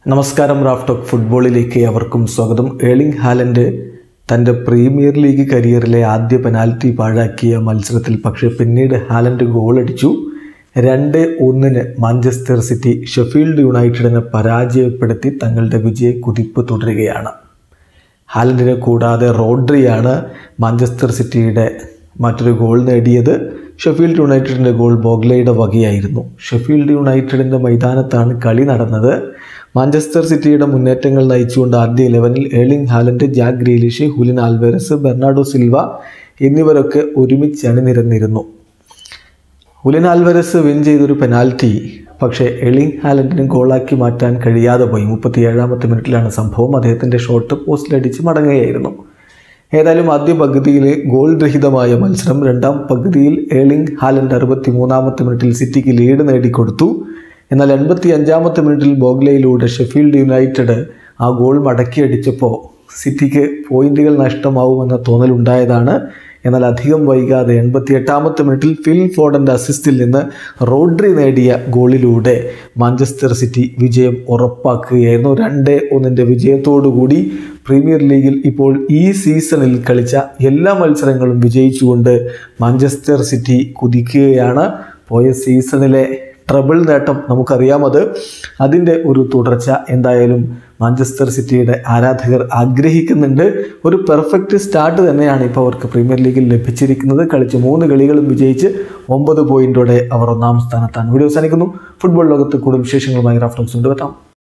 നമസ്കാരം റാഫ്റ്റോക്ക് ഫുട്ബോളിലേക്ക് അവർക്കും സ്വാഗതം ഏളിംഗ് ഹാലൻഡ് തൻ്റെ പ്രീമിയർ ലീഗ് കരിയറിലെ ആദ്യ പെനാൽറ്റി പാഴാക്കിയ മത്സരത്തിൽ പക്ഷേ പിന്നീട് ഹാലൻഡ് ഗോളടിച്ചു രണ്ട് ഒന്നിന് മാഞ്ചസ്റ്റർ സിറ്റി ഷെഫീൽഡ് യുണൈറ്റഡിനെ പരാജയപ്പെടുത്തി തങ്ങളുടെ വിജയ കുതിപ്പ് തുടരുകയാണ് ഹാലൻഡിനെ കൂടാതെ റോഡ്രിയാണ് മാഞ്ചസ്റ്റർ സിറ്റിയുടെ മറ്റൊരു ഗോൾ നേടിയത് ഷെഫീൽഡ് യുണൈറ്റഡിൻ്റെ ഗോൾ ബോഗ്ലയുടെ വകയായിരുന്നു ഷെഫീൽഡ് യുണൈറ്റഡിൻ്റെ മൈതാനത്താണ് കളി നടന്നത് മാഞ്ചസ്റ്റർ സിറ്റിയുടെ മുന്നേറ്റങ്ങൾ നയിച്ചുകൊണ്ട് ആദ്യ ഇലവനിൽ Erling Haaland Jack Grealish Julian Alvarez Bernardo Silva എന്നിവരൊക്കെ ഒരുമിച്ച് അണിനിരന്നിരുന്നു ഹുലിൻ ആൽവരസ് വിൻ ചെയ്തൊരു പെനാൽറ്റി പക്ഷേ എളിങ് ഹാലൻഡിന് ഗോളാക്കി മാറ്റാൻ കഴിയാതെ പോയി മുപ്പത്തിയേഴാമത്തെ മിനിറ്റിലാണ് സംഭവം അദ്ദേഹത്തിൻ്റെ ഷോട്ട് പോസ്റ്റിലടിച്ച് മടങ്ങുകയായിരുന്നു ഏതായാലും ആദ്യ പകുതിയിൽ ഗോൾ രഹിതമായ മത്സരം രണ്ടാം പകുതിയിൽ ഏളിംഗ് ഹാലൻഡ് അറുപത്തി മൂന്നാമത്തെ മിനിറ്റിൽ സിറ്റിക്ക് ലീഡ് നേടിക്കൊടുത്തു എന്നാൽ എൺപത്തി അഞ്ചാമത്തെ മിനിറ്റിൽ ബോഗ്ലയിലൂടെ ഷെഫീൽഡ് യുണൈറ്റഡ് ആ ഗോൾ മടക്കിയടിച്ചപ്പോൾ സിറ്റിക്ക് പോയിന്റുകൾ നഷ്ടമാവുമെന്ന തോന്നലുണ്ടായതാണ് എന്നാൽ അധികം വൈകാതെ എൺപത്തി എട്ടാമത്തെ മിനിറ്റിൽ ഫിൽ ഫോർഡൻ്റെ അസിസ്റ്റിൽ നിന്ന് റോഡ്രി നേടിയ ഗോളിലൂടെ മാഞ്ചസ്റ്റർ സിറ്റി വിജയം ഉറപ്പാക്കുകയായിരുന്നു രണ്ട് ഒന്നിൻ്റെ വിജയത്തോടുകൂടി പ്രീമിയർ ലീഗിൽ ഇപ്പോൾ ഈ സീസണിൽ കളിച്ച എല്ലാ മത്സരങ്ങളും വിജയിച്ചുകൊണ്ട് മാഞ്ചസ്റ്റർ സിറ്റി കുതിക്കുകയാണ് പോയ സീസണിലെ ട്രബിൾ നേട്ടം നമുക്കറിയാമത് അതിൻ്റെ ഒരു തുടർച്ച എന്തായാലും മാഞ്ചസ്റ്റർ സിറ്റിയുടെ ആരാധകർ ആഗ്രഹിക്കുന്നുണ്ട് ഒരു പെർഫെക്റ്റ് സ്റ്റാർട്ട് തന്നെയാണ് ഇപ്പോൾ അവർക്ക് പ്രീമിയർ ലീഗിൽ ലഭിച്ചിരിക്കുന്നത് കളിച്ച് മൂന്ന് കളികളും വിജയിച്ച് ഒമ്പത് പോയിന്റോടെ അവർ ഒന്നാം സ്ഥാനത്താണ് വീഡിയോ അവസാനിക്കുന്നു ഫുട്ബോൾ ലോകത്ത് കൂടുതൽ വിശേഷങ്ങളുമായി റാഫ്റ്റോക്സ് കൊണ്ടുവരാം